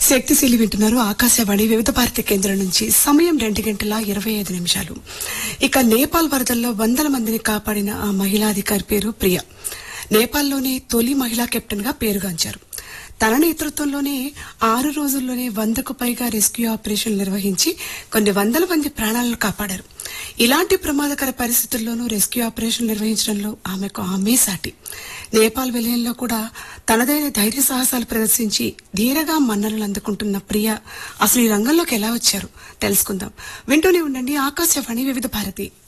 శక్తిశీలి వింటున్నారు ఆకాశవాణి వివిధ భారతి కేంద్రం నుంచి సమయం రెండు గంటల ఇరవై ఐదు నిమిషాలు ఇక నేపాల్ వరదల్లో వందల మందిని కాపాడిన ఆ మహిళా అధికారి పేరు ప్రియ నేపాల్లోనే తొలి మహిళా కెప్టెన్ గా పేరుగాంచారు తన నేతృత్వంలోనే ఆరు రోజుల్లోనే వందకు పైగా రెస్క్యూ ఆపరేషన్ నిర్వహించి కొన్ని వందల మంది ప్రాణాలను కాపాడారు ఇలాంటి ప్రమాదకర పరిస్థితుల్లోనూ రెస్క్యూ ఆపరేషన్ నిర్వహించడంలో ఆమెకు ఆమె సాటి నేపాల్ విలయంలో కూడా తనదైన ధైర్య సాహసాలు ప్రదర్శించి ధీరగా మన్ననలు అందుకుంటున్న ప్రియ అసలు ఈ రంగంలోకి ఎలా వచ్చారు తెలుసుకుందాం వింటూనే ఉండండి ఆకాశవాణి వివిధ భారతి